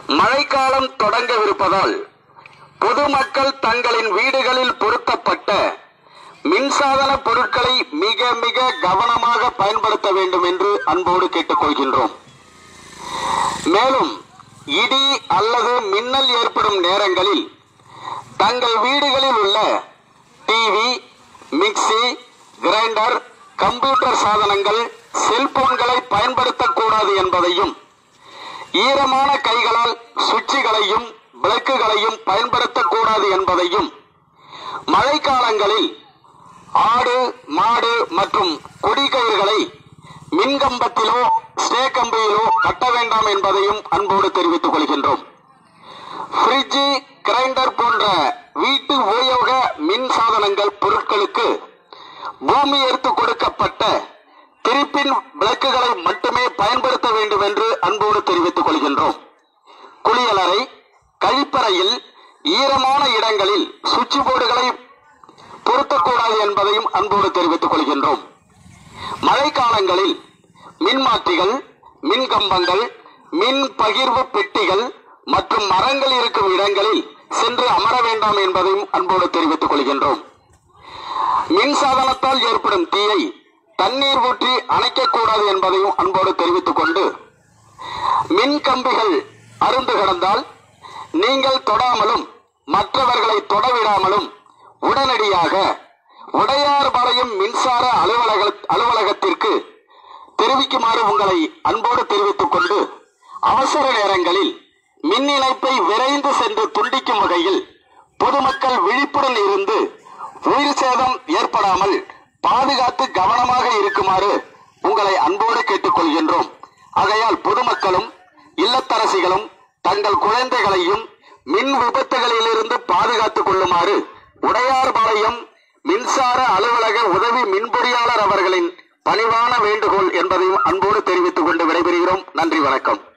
மழைக்காலம் தொடங்கவிருப்பதால் பொதுமக்கள் தங்களின் வீடுகளில் பொருத்தப்பட்ட மின்சாதன பொருட்களை மிக மிக கவனமாக பயன்படுத்த வேண்டும் என்று அன்போடு கேட்டுக்கொள்கின்றோம் மேலும் இடி அல்லது மின்னல் ஏற்படும் நேரங்களில் தங்கள் வீடுகளில் உள்ள டிவி மிக்சி கிரைண்டர் கம்ப்யூட்டர் சாதனங்கள் செல்போன்களை பயன்படுத்தக்கூடாது என்பதையும் ஈரமான கைகளால் சுவிட்சுகளையும் விளக்குகளையும் பயன்படுத்தக்கூடாது என்பதையும் மழைக்காலங்களில் ஆடு மாடு மற்றும் கொடிக்கயிறுகளை மின்கம்பத்திலோ ஸ்டே கம்பியிலோ கட்ட வேண்டாம் என்பதையும் அன்போடு தெரிவித்துக் கொள்கின்றோம் ஃப்ரிட்ஜ் கிரைண்டர் போன்ற வீட்டு உபயோக மின் சாதனங்கள் பொருட்களுக்கு பூமி எடுத்து கொடுக்கப்பட்ட திருப்பின் விளக்குகளை மட்டுமே பயன்படுத்த வேண்டும் என்று அன்போடு தெரிவித்துக் கொள்கின்றோம் குளியலறை கழிப்பறையில் ஈரமான இடங்களில் சுவிட்ச் போர்டுகளை பொருத்தக்கூடாது என்பதையும் அன்போடு தெரிவித்துக் கொள்கின்றோம் மழைக்காலங்களில் மின்மாற்றிகள் மின் கம்பங்கள் மின் பகிர்வு பெட்டிகள் மற்றும் மரங்கள் இருக்கும் இடங்களில் சென்று அமர வேண்டாம் என்பதையும் அன்போடு தெரிவித்துக் கொள்கின்றோம் மின் சாதனத்தால் ஏற்படும் தீயை தண்ணீர் ஊற்றி அணைக்கக்கூடாது என்பதையும் அன்போடு தெரிவித்துக் கொண்டு மின் கம்பிகள் அருந்து கிடந்தால் நீங்கள் தொடாமலும் மற்றவர்களை தொடவிடாமலும் உடனடியாக உடையார்பாளையம் மின்சார அலுவலக அலுவலகத்திற்கு தெரிவிக்குமாறு உங்களை அன்போடு தெரிவித்துக் கொண்டு அவசர நேரங்களில் மின் இணைப்பை விரைந்து சென்று துண்டிக்கும் வகையில் பொதுமக்கள் விழிப்புடன் இருந்து உயிர் சேதம் ஏற்படாமல் பாதுகாத்து கவனமாக இருக்குமாறு உங்களை அன்போடு கேட்டுக்கொள்கின்றோம் ஆகையால் பொதுமக்களும் இல்லத்தரசிகளும் தங்கள் குழந்தைகளையும் மின் விபத்துகளிலிருந்து பாதுகாத்துக் கொள்ளுமாறு உடையார்பாளையம் மின்சார அலுவலக உதவி மின்பொறியாளர் அவர்களின் பணிவான வேண்டுகோள் என்பதையும் அன்போடு தெரிவித்துக் கொண்டு விடைபெறுகிறோம் நன்றி வணக்கம்